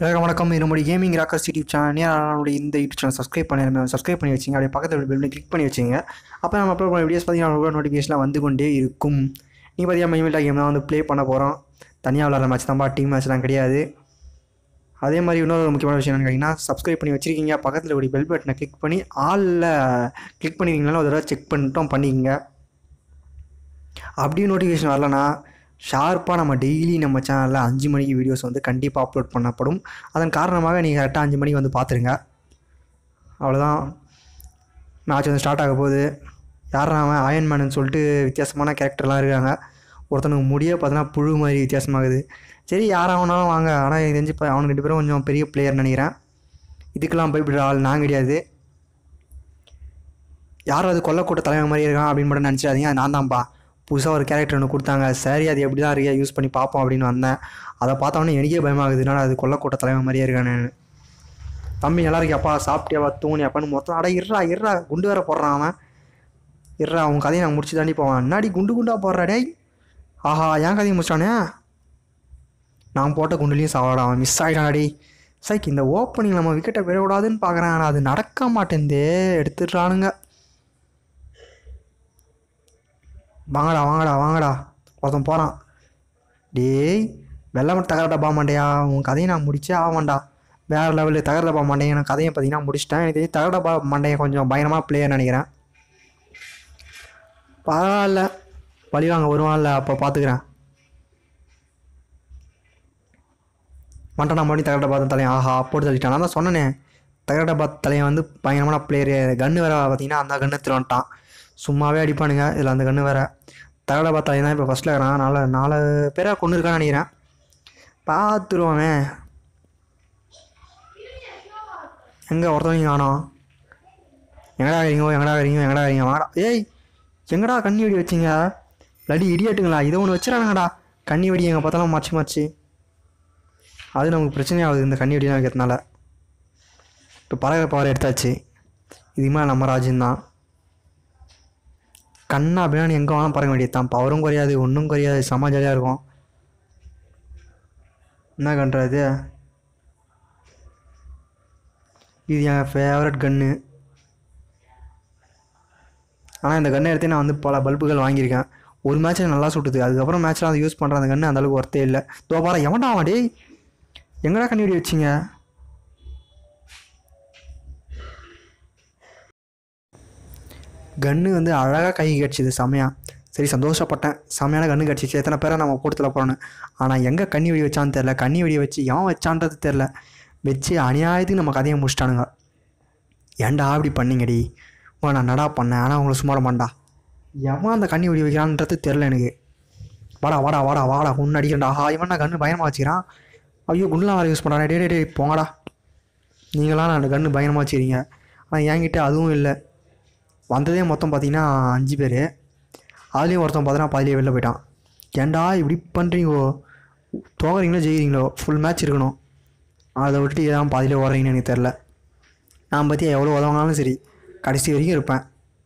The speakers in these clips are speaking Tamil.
எல்லாருக்கும் வணக்கம் இது நம்முடைய கேமிங் ராக்கர்ஸ் யூடியூப் சேனல் நம்மளுடைய இந்த யூடியூப் சேனல் சப்ஸ்கிரைப் பண்ணி சப்ஸ்கிரைப் பண்ணி வச்சிங்க அப்படியே பக்கத்தில் பெல் கிளிக் பண்ணி வச்சிங்க அப்போ நம்ம அப்லோட் பண்ண வீடியோஸ் பார்த்தீங்கன்னா நோட்டிஃபிகேஷன்லாம் வந்து கொண்டே இருக்கும் நீ பார்த்தீங்கன்னா மைமில்டா கேம் தான் வந்து ப்ளே பண்ண போகிறோம் தனியாக விளாட்ற மேட்ச் தான்ப்பா டீம் மேட்ச்லாம் கிடையாது அதே மாதிரி இன்னொரு முக்கியமான விஷயம் என்னன்னு கேட்டிங்கன்னா சப்ஸ்கிரைப் பண்ணி வச்சிருக்கீங்க பக்கத்தில் ஒரு பெல் பட்டனை கிளிக் பண்ணி ஆளில் கிளிக் பண்ணிருக்கீங்களா ஒரு தடவை செக் பண்ணிட்டோம் பண்ணிக்கங்க அப்படியும் நோட்டிஃபிகேஷன் வரலனா ஷார்ப்பாக நம்ம டெய்லி நம்ம சேனலில் அஞ்சு மணிக்கு வீடியோஸ் வந்து கண்டிப்பாக அப்லோட் பண்ணப்படும் அதன் காரணமாக நீங்கள் கரெக்டாக அஞ்சு மணிக்கு வந்து பார்த்துருங்க அவ்வளோதான் மேட்ச் வந்து ஸ்டார்ட் ஆக போகுது யாரா அவன் அயன்மேனு சொல்லிட்டு வித்தியாசமான கேரக்டர்லாம் இருக்காங்க ஒருத்தனுக்கு முடிய பார்த்தோன்னா புழு மாதிரி வித்தியாசமாகுது சரி யாராவனாலும் வாங்க ஆனால் எனக்கு தெரிஞ்சு இப்போ அவனுக்கு ரெண்டு பேரும் கொஞ்சம் பெரிய பிளேயர் நினைக்கிறேன் இதுக்கெல்லாம் பயப்படுற ஆள் நான் கிடையாது யாரும் அது கொல்லக்கூட்ட தலைவன் மாதிரி இருக்கான் அப்படின்னு மட்டும் நினச்சிடாதீங்க நான் தான்ப்பா புதுசாக ஒரு கேரக்டர் ஒன்று கொடுத்தாங்க சரி அது எப்படி தான் இருக்கா யூஸ் பண்ணி பார்ப்போம் அப்படின்னு வந்தேன் அதை பார்த்தவொன்னே எனக்கே பயமாகுது என்னடா அது கொல்லக்கூட்ட தலைவன் மாதிரியே இருக்கானு தம்பி நல்லா இருக்கியாப்பா சாப்பிட்டியாப்பா தூணியாப்பான்னு மொத்தம் அட இருறா இருறா குண்டு வேற போடுறான் அவன் இருறா அவன் கதையை நான் முடிச்சு தாண்டி போவான் என்னாடி குண்டு குண்டா போடுறா டேய் ஆஹா என் கதையை முடிச்சிட்டானே நான் போட்ட குண்டுலையும் சாவாடா அவன் மிஸ் ஆகிட்டான் டேய் சைக்கு இந்த ஓப்பனிங் நம்ம விக்கெட்டை பெறக்கூடாதுன்னு பார்க்குறேன் ஆனால் அது நடக்க மாட்டேந்தே எடுத்துடுறானுங்க வாங்கடா வாங்கடா வாங்கடா ஒருத்தன் போகிறான் டேய் வெள்ளை மட்டும் தகர டப்பா மாட்டேயா உன் கதையை நான் முடிச்சே ஆவான்டா வேறு லெவலில் தகர டப்பா மாட்டேன் எனக்கு கதையை பார்த்தீங்கன்னா முடிச்சிட்டேன் எனக்கு தெரிஞ்சு தகர டப்பா மண்டையன் கொஞ்சம் பயங்கரமாக பிளேயர் நினைக்கிறேன் பரவாயில்ல பழி வாங்க வருவான்ல அப்போ பார்த்துக்கிறேன் வந்துட்டான் மறுபடியும் தகர டப்பா தலையன் ஆஹா போட்டு தள்ளிட்டான் நான் தான் சொன்னேனே தகர டப்பா தலையன் வந்து பயங்கரமான பிளேயரு கன்று வேறு பார்த்தீங்கன்னா அந்த கன்று எடுத்துட்டு வந்துட்டான் சும்மாவே அடிப்பானுங்க இதில் அந்த கன்று வேறு தகட பார்த்தாலே தான் இப்போ ஃபஸ்ட்டில் இருக்கிறான் நாலு நாலு பேராக கொண்டு இருக்கான்னு நினைக்கிறேன் பார்த்துருவானே எங்கே ஒருத்தவங்க காணோம் எங்கடா வரீங்க எங்கடா வரீங்க எங்கடா வரீங்க வாடா ஏய் எங்கடா கண்ணி வெடி வச்சிங்க லடி இடியாட்டுங்களா இதை ஒன்று வச்சுறானுங்கடா கண்ணி வெடி எங்கே பார்த்தாலும் மாற்றி மாற்றி அது நமக்கு பிரச்சனையாகுது இந்த கண்ணி வெடிலாம் வைக்கிறதுனால இப்போ பறவை பவர் எடுத்தாச்சு இதுமே நம்ம ராஜ்யம் தான் கண்ணா அப்படின்னு எங்கே வேணாலும் பறக்க வேண்டியது தான் பவரும் குறையாது ஒன்றும் குறையாது செம்ம ஜாலியாக இருக்கும் என்ன கன்றது இது என் ஃபேவரட் கன்று ஆனால் இந்த கன்னை எடுத்து நான் வந்து பல பல்புகள் வாங்கியிருக்கேன் ஒரு மேட்ச்சில் நல்லா சுட்டுது அதுக்கப்புறம் மேட்ச்சில் அதை யூஸ் பண்ணுற அந்த கன்று அந்தளவுக்கு ஒர்த்தே இல்லை தோ பாரு எவன்டா அவன் டேய் எங்கடா கண்ணி வெடி வச்சிங்க கன்று வந்து அழகாக கை கிடச்சிது செமையாக சரி சந்தோஷப்பட்டேன் செமையான கன்று கிடச்சிச்சு எத்தனை பேரை நம்ம கூட்டத்தில் போகிறோன்னு ஆனால் எங்கே கண்ணி வெடி வச்சான்னு தெரில கண்ணி வெடி வச்சு எவன் வச்சான்றது தெரில வச்சு அநியாயத்துக்கு நம்ம கதையை முடிச்சிட்டானுங்க ஏன்டா அப்படி பண்ணீங்கடி உங்களை நான் நடா பண்ணேன் ஆனால் அவங்கள சும்மா மாட்டா எவன் அந்த கண்ணி வெடி வைக்கிறான்றது தெரில எனக்கு வாடா வாடா வாடா வாடா ஒன்று அடிக்கிறா ஆஹா இவன் நான் கன்று பயமாக வச்சுக்கிறான் ஐயோ குண்டுலாம் வேறு யூஸ் பண்ணுறான் டே டே டே போங்கடா நீங்களாம் நான் அந்த கன்று பயங்கரமாக வச்சுக்கிறீங்க ஆனால் என்கிட்ட அதுவும் இல்லை வந்ததே மொத்தம் பார்த்தீங்கன்னா அஞ்சு பேர் அதுலேயும் ஒருத்தன் பார்த்தீங்கன்னா பாதிலே வெளில போயிட்டான் ஏன்டா இப்படி பண்ணுறீங்கோ தோக்குறீங்களோ ஜெயிக்கிறீங்களோ ஃபுல் மேட்ச் இருக்கணும் அதை விட்டுட்டு ஏதாவது பாதிலே ஓடுறீங்கன்னு எனக்கு தெரில நான் பற்றி எவ்வளோ உதவானாலும் சரி கடைசி வரைக்கும் இருப்பேன்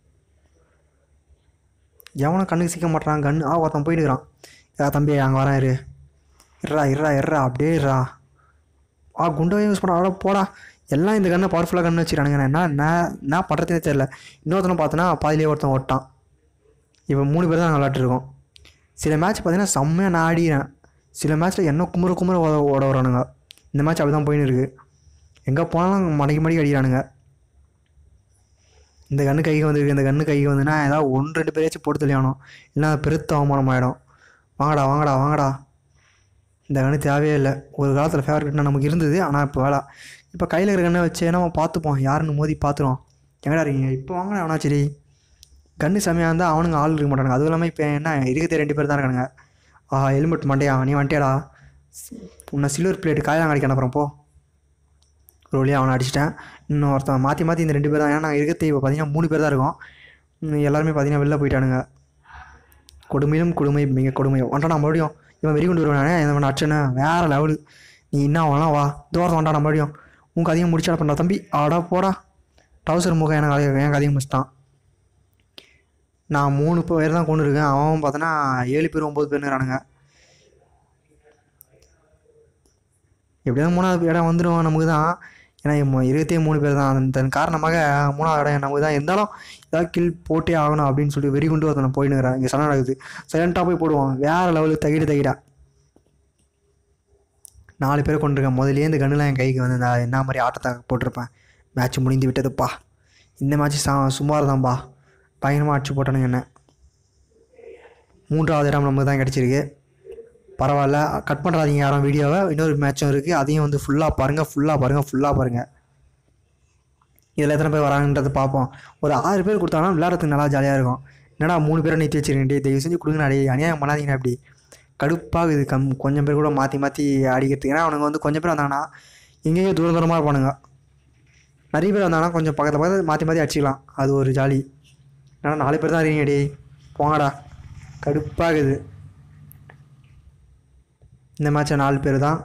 எவனும் கண்ணுக்கு சிக்க மாட்டான் கண்ணு ஆ ஒருத்தன் போயிட்டுக்கிறான் ஏதா தம்பி அங்கே வரேன் இரு இருறா இருறா இருறா அப்படியே இருறா ஆ குண்டை யூஸ் பண்ண அவ்வளோ போடா எல்லாம் இந்த கண்ணை பவர்ஃபுல்லாக கண்ணு வச்சுக்கிறானுங்க நான் என்ன நான் என்ன பண்ணுறதுனே தெரில இன்னொருத்தனை பார்த்தோன்னா பாதிலே ஒருத்தன் ஓட்டான் இப்போ மூணு பேர் தான் நாங்கள் விளாட்ருக்கோம் சில மேட்ச் பார்த்தீங்கன்னா செம்மையாக நான் ஆடிக்கிறேன் சில மேட்ச்சில் என்ன குமுற குமுற ஓட ஓட வரானுங்க இந்த மேட்ச் அப்படி தான் போயின்னு இருக்குது எங்கே போனாலும் மடக்கி மடக்கி அடிக்கிறானுங்க இந்த கண்ணு கைக்கு வந்துருக்கு இந்த கண்ணு கைக்கு வந்துன்னா ஏதாவது ஒன்று ரெண்டு பேராச்சும் போட்டு தெளியணும் இல்லைன்னா பெருத்த அவமானம் ஆகிடும் வாங்கடா வாங்கடா வாங்கடா இந்த கண்ணு தேவையே இல்லை ஒரு காலத்தில் ஃபேவரட் கண்ணு நமக்கு இருந்தது ஆனால் இப்போ வேலை இப்போ கையில் இருக்கிற கண்ணை வச்சு நம்ம பார்த்துப்போம் யாருன்னு மோதி பார்த்துருவோம் எங்கடா இருக்கீங்க இப்போ வாங்கினா அவனா சரி கண்ணு செம்மையாக இருந்தால் அவனுங்க ஆள் இருக்க மாட்டானுங்க அதுவும் இல்லாமல் இப்போ என்ன இருக்கிறதே ரெண்டு பேர் தான் இருக்கானுங்க ஆஹா ஹெல்மெட் மண்டையா நீ வந்துட்டியாடா உன்னை சில்வர் பிளேட் காயலாம் கிடைக்கணும் அப்புறம் போ ஒரு வழியாக அவனை அடிச்சிட்டேன் இன்னும் ஒருத்தன் மாற்றி மாற்றி இந்த ரெண்டு பேர் தான் ஏன்னா நாங்கள் இருக்கிறது இப்போ பார்த்தீங்கன்னா மூணு பேர் தான் இருக்கோம் இன்னும் எல்லாருமே பார்த்தீங்கன்னா வெளில போயிட்டானுங்க கொடுமையிலும் கொடுமை மிக கொடுமை வந்துட்டான் மறுபடியும் இவன் வெறி கொண்டு வருவானே இவன் அச்சனு வேறு லெவலு நீ என்ன அவனா வா தூரத்தை வந்துட்டான் மறுபடியும் உன் கதையை முடிச்சாட பண்ணுறா தம்பி ஆடா போடா டவுசர் முகம் எனக்கு கதையை என் கதையை முடிச்சிட்டான் நான் மூணு பேர் தான் கொண்டு இருக்கேன் அவன் பார்த்தோன்னா ஏழு பேர் ஒம்பது பேர்னுறானுங்க எப்படியாவது மூணாவது இடம் வந்துடும் நமக்கு தான் ஏன்னா இம்ம- இருபத்தே மூணு பேர் தான் அதன் காரணமாக மூணாவது இடம் நமக்கு தான் இருந்தாலும் ஏதாவது கில் போட்டே ஆகணும் அப்படின்னு சொல்லி வெறி கொண்டு ஒருத்தனை போயின்னு இருக்கிறான் இங்கே சண்டை நடக்குது சைலண்ட்டாக போய் போடுவோம் வேறு லெவலுக்கு தகிடு தகிடா நாலு பேர் கொண்டிருக்கேன் முதல்லே இந்த கண்ணுலாம் என் கைக்கு வந்து நான் என்ன மாதிரி ஆட்டத்தை போட்டிருப்பேன் மேட்ச் முடிந்து விட்டதுப்பா இந்த மேட்ச் சா சுமார் தான்ப்பா பயங்கரமாக அடிச்சு போட்டானுங்க என்ன மூன்றாவது இடம் நமக்கு தான் கிடச்சிருக்கு பரவாயில்ல கட் பண்ணுறாதீங்க யாரும் வீடியோவை இன்னொரு மேட்சும் இருக்குது அதையும் வந்து ஃபுல்லாக பாருங்கள் ஃபுல்லாக பாருங்கள் ஃபுல்லாக பாருங்கள் இதில் எத்தனை பேர் வராங்கன்றது பார்ப்போம் ஒரு ஆறு பேர் கொடுத்தாங்கன்னா விளையாடுறதுக்கு நல்லா ஜாலியாக இருக்கும் என்னடா மூணு பேரை நிறுத்தி வச்சிருக்கேன் டேய் தயவு செஞ்சு கொடுங்க அடி அநியாயம் பண்ணாதீங்கண்ணா அப்படி கடுப்பாகுது கம் கொஞ்சம் பேர் கூட மாற்றி மாற்றி அடிக்கிறதுக்கு ஏன்னா அவனுங்க வந்து கொஞ்சம் பேர் வந்தாங்கன்னா எங்கேயோ தூர தூரமாக இருப்பானுங்க நிறைய பேர் வந்தாங்கன்னா கொஞ்சம் பக்கத்தில் பக்கத்தில் மாற்றி மாற்றி அடிச்சிக்கலாம் அது ஒரு ஜாலி ஏன்னா நாலு பேர் தான் இருக்கீங்க டேய் போங்கடா கடுப்பாகுது இந்த மேட்சை நாலு பேர் தான்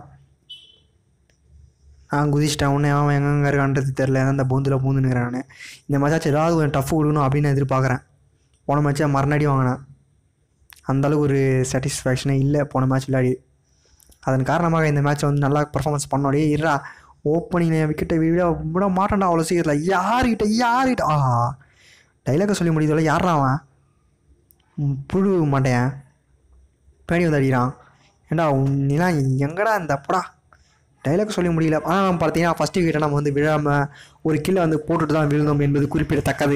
நான் குதிச்சிட்டேன் உடனே அவன் எங்கெங்கே இருக்கான்றது தெரில அந்த பூந்தில் பூந்துனுக்கிறேன் நான் இந்த மேட்சாச்சும் ஏதாவது ஒரு டஃப் கொடுக்கணும் அப்படின்னு எதிர்பார்க்குறேன் போன மேட்ச்சை மறுநாடி வாங்கினேன் அந்தளவுக்கு ஒரு சாட்டிஸ்ஃபேக்ஷனே இல்லை போன மேட்ச் விளையாடி அதன் காரணமாக இந்த மேட்ச்சை வந்து நல்லா பர்ஃபார்மன்ஸ் பண்ணோடே இருடா ஓப்பனிங் விக்கெட்டை விட விட மாட்டேன்டா அவ்வளோ சீக்கிரத்தில் யாருக்கிட்ட யாருக்கிட்ட ஆஹா டைலாக சொல்லி முடியுதுல யாரா அவன் ம், புழு மாட்டேன் பேணி வந்து அடிக்கிறான் ஏண்டா நீலாம் எங்கடா இந்த அப்படா டைலாக் சொல்ல முடியல ஆனால் பார்த்தீங்கன்னா ஃபஸ்ட்டு விக்கெட்டை நம்ம வந்து விழாமல் ஒரு கில்லை வந்து போட்டுட்டு தான் விழுந்தோம் என்பது குறிப்பிடத்தக்கது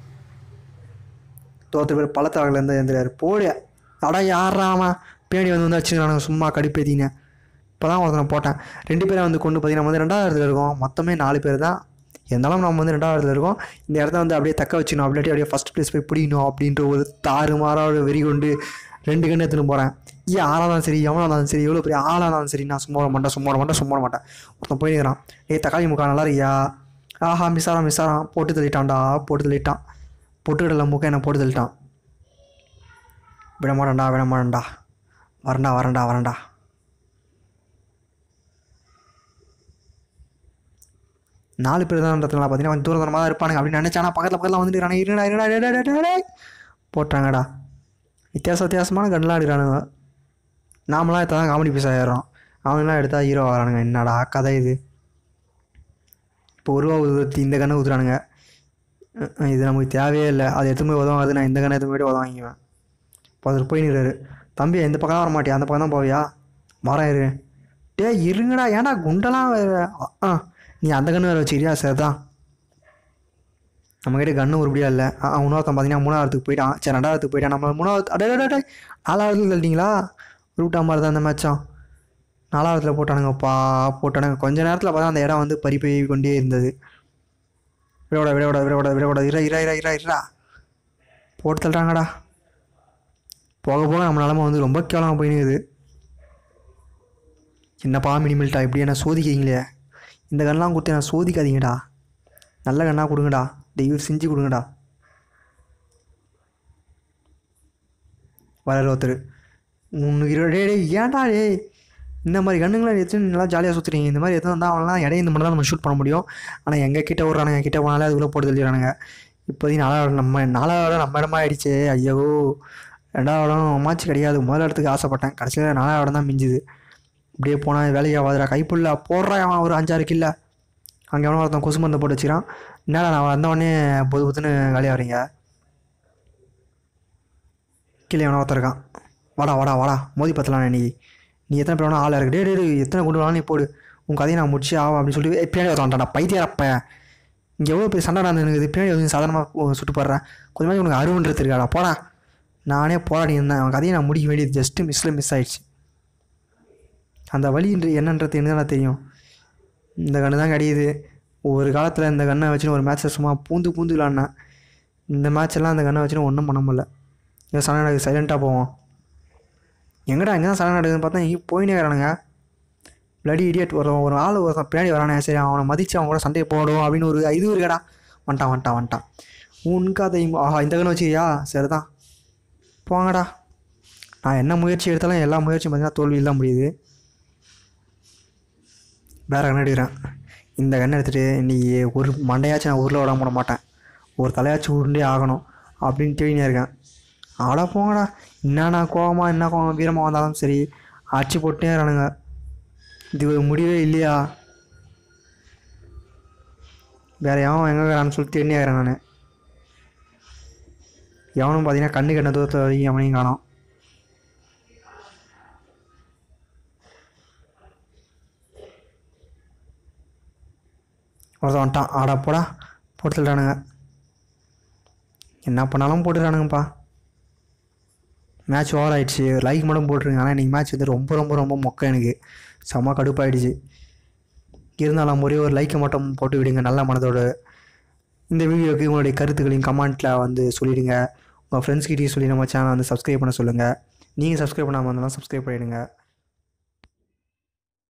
தோற்று பேர் பள்ளத்தாக்கிலேருந்து எழுந்துறாரு போடு அடா யாரா அவன் பேணி வந்து வந்து வச்சுக்கிறானுங்க சும்மா கடுப்பேத்திங்க இப்போ தான் ஒருத்தனை போட்டேன் ரெண்டு பேரை வந்து கொண்டு பார்த்தீங்கன்னா வந்து ரெண்டாவது இடத்துல இருக்கோம் மொத்தமே நாலு பேர் தான் இருந்தாலும் நம்ம வந்து ரெண்டாவது இடத்துல இருக்கோம் இந்த இடத்த வந்து அப்படியே தக்க வச்சுக்கணும் அப்படியே அப்படியே ஃபஸ்ட் ப்ளேஸ் போய் பிடிக்கணும் அப்படின்ற ஒரு தாறு மாறாக வெறி கொண்டு ரெண்டு கண்ணு எடுத்துன்னு போகிறேன் ஏன் ஆளாக இருந்தாலும் சரி எவனாக இருந்தாலும் சரி எவ்வளோ பெரிய ஆளாக இருந்தாலும் சரி நான் சும்மா விட மாட்டேன் சும்மா விட மாட்டேன் சும்மா விட மாட்டேன் ஒருத்தன் போயிருக்கிறான் ஏய் தக்காளி முக்கா நல்லா இருக்கியா ஆஹா மிஸ்ஸாரா மிஸ்ஸாரா போட்டு தள்ளிட்டான்டா போட்டு தள்ளிட்டான் பொட்டுக்கடலை முக்க என்ன போட்டு தள்ளிட்டான் விட மாட்டேன்டா விட மாட்டேன்டா வரண்டா வரண்டா வரண்டா நாலு பேர் தான் பார்த்தீங்கன்னா கொஞ்சம் தூரம் தூரமாக தான் இருப்பானுங்க அப்படின்னு நினச்சானா பக்கத்தில் பக்கத்தில் வந்துட்டு இருக்கானுங்க இருடா இருடா இருடா, இருடா, இருடா, இருடா. போட்டாங்கடா வித்தியாச வித்தியாசமான கண்ணெலாம் அடிக்கிறானுங்க நாமளாம் எடுத்தால் தான் காமெடி பீஸ் ஆயிடுறோம் அவங்களாம் எடுத்தால் ஹீரோ ஆகிறானுங்க என்னடா கதை இது இப்போ ஒரு ரூபா ஊற்றி இந்த கண்ணை ஊற்றுறானுங்க அஹ் இது நமக்கு தேவையே இல்லை அது எடுத்து போய் உதவாது நான் இந்த கண்ணை எடுத்து போய்ட்டு உதவாங்கிக்குவேன் இப்போ அதில் போய் நிற்கிறாரு தம்பி இந்த பக்கம் வர மாட்டியா அந்த பக்கம் தான் போவியா வரேன் இரு டே இருங்கடா ஏன்டா குண்டெல்லாம் வேற ஆ நீ அந்த கண்ணு வேறு வச்சுக்கிறியா சரி தான் நம்மக்கிட்ட கண்ணு உருப்படியா இல்லை ஆ இன்னொருத்தன் பார்த்தீங்கன்னா மூணாவதுக்கு போயிட்டான் சரி ரெண்டாவதுக்கு போயிட்டான் நம்ம மூணாவது அடே அடே, அடே நாலாவதுல தள்ளிட்டீங்களா உருப்பிட்டா மாதிரி தான் அந்த மேட்சும் நாலாவதுல போட்டானுங்கப்பா போட்டானுங்க கொஞ்ச நேரத்தில் பார்த்தா அந்த இடம் வந்து பறி போய் கொண்டே இருந்தது விடவிட விடவிட விடவிட விடவிட இரா இரா இரா இரா இரா போட்டு தள்ளுறாங்கடா போக போக நம்ம நிலமை வந்து ரொம்ப கேவலமாக போயினுக்குது என்னப்பா மினிமல்ட்டா இப்படி என்ன சோதிக்கிறீங்களே இந்த கண்ணெலாம் கொடுத்து என்ன சோதிக்காதீங்கடா நல்ல கண்ணாக கொடுங்கடா தயவு செஞ்சு கொடுங்கடா வர ஒருத்தர் உனக்கு இரு- டேய் டேய் ஏன்டா டேய் இந்த மாதிரி கண்ணுங்களை எடுத்து நல்லா ஜாலியாக சுற்றுறீங்க இந்த மாதிரி எதுவும் வந்தால் அவங்களாம் இடையே இந்த மட்டும் தான் நம்ம ஷூட் பண்ண முடியும் ஆனால் எங்கள் கிட்ட விட்றானுங்க கிட்ட போனாலே அதுக்குள்ளே போட்டு தள்ளிடுறானுங்க இப்போதைக்கு நாலாவது நம்ம நாலாவது இடம் நம்ம இடமா ஆயிடுச்சு ஐயோ ரெண்டாவது இடம் அம்மாச்சி கிடையாது முதல் இடத்துக்கு ஆசைப்பட்டேன் கடைசியில் நாலாவது இடம் தான் மிஞ்சுது இப்படியே போனால் வேலைக்கு ஆகாதுடா கைப்புள்ள போடுறான் அவன் ஒரு அஞ்சாறு கில்ல அங்கே எவனோ ஒருத்தன் கொசு மருந்தை போட்டு வச்சுக்கிறான் என்னடா நான் வந்தவொடனே பொது பொதுன்னு காலியாக வரீங்க கீழே எவனோ ஒருத்தன் இருக்கான் வாடா வாடா வாடா மோதி பத்தலாம் நீ நீ எத்தனை பேர் வேணா ஆளாக இருக்கு டே டே டேய், எத்தனை கொண்டு வேணாலும் நீ போடு உன் கதையை நான் முடிச்சு ஆகும் அப்படின்னு சொல்லி "ஏய், பின்னாடி ஒருத்தான்டா பைத்தியாரப்ப இங்கே எவ்வளோ பெரிய சண்டை நடந்துருக்கு பின்னாடி வந்து சாதாரணமாக சுட்டு போடுறேன் கொஞ்சமாக உனக்கு அருவன்றது இருக்காடா போடா நானே போராடி இருந்தேன் அவன் கதையை நான் முடிக்க வேண்டியது ஜஸ்ட்டு மிஸ்ஸில் மிஸ் ஆயிடுச்சு அந்த வழி என்னன்றது எனக்கு தான் தெரியும் இந்த கன்று தான் கிடையுது ஒரு காலத்தில் இந்த கண்ணை வச்சுன்னு ஒரு மேட்ச்சை சும்மா பூந்து பூந்து விளாட்னேன் இந்த மேட்ச் எல்லாம் இந்த கண்ணை வச்சுன்னு ஒன்றும் பண்ண முடியல இங்கே சண்டை நடக்குது சைலண்ட்டாக போவோம் எங்கடா இங்கே தான் சண்டை நடக்குதுன்னு பார்த்தா இங்கே போயினே வரானுங்க பிளடி இடியட் வரும் ஒரு ஆள் ஒருத்தன் பின்னாடி வரானே சரி அவனை மதித்து அவன் கூட சண்டையை போடும் அப்படின்னு ஒரு இது இருக்கடா வந்துட்டான் வந்துட்டான் வந்துட்டான் உன் கதை ஆஹா இந்த கண்ணு வச்சுக்கியா சரி தான் போங்கடா நான் என்ன முயற்சி எடுத்தாலும் எல்லா முயற்சியும் பார்த்தீங்கன்னா தோல்வியில் தான் முடியுது வேறு கண்ணு எடுக்கிறேன் இந்த கண்ணை எடுத்துகிட்டு இன்றைக்கி ஒரு மண்டையாச்சும் நான் ஊரில் விட மாட்டேன் ஒரு தலையாச்சும் உருண்டே ஆகணும் அப்படின்னு தேடினே இருக்கேன் ஆடா போங்கடா என்னண்ணா கோவமா என்ன கோவம் வீரமாக வந்தாலும் சரி அடிச்சு போட்டே இருக்கானுங்க இது ஒரு முடிவே இல்லையா வேற எவன் எங்கே இருக்கிறான்னு சொல்லிட்டு எண்ணி ஆகிறேன் நான் எவனும் பார்த்தீங்கன்னா கண்ணு கண்ண தூரத்தில் வரைக்கும் எவனையும் காணோம் ஒருத்தன் வந்துட்டான் ஆடா போடா போட்டுட்டானுங்க என்ன பண்ணாலும் போட்டுறானுங்கப்பா மேட்ச் ஓவர் ஆயிடுச்சு லைக் மட்டும் போட்டுருங்க ஆனால் இன்றைக்கி மேட்ச் வந்து ரொம்ப ரொம்ப ரொம்ப மொக்க எனக்கு செம்ம கடுப்பாயிடுச்சு இருந்தாலும் ஒரே ஒரு லைக்கை மட்டும் போட்டு விடுங்க நல்ல மனதோடு இந்த வீடியோக்கு உங்களுடைய கருத்துக்களையும் கமெண்ட்டில் வந்து சொல்லிவிடுங்க உங்கள் ஃப்ரெண்ட்ஸ்கிட்டையும் சொல்லி நம்ம சேனலை வந்து சப்ஸ்கிரைப் பண்ண சொல்லுங்கள் நீங்கள் சப்ஸ்கிரைப் பண்ணாமல் இருந்தாலும் சப்ஸ்கிரைப் பண்ணிவிடுங்க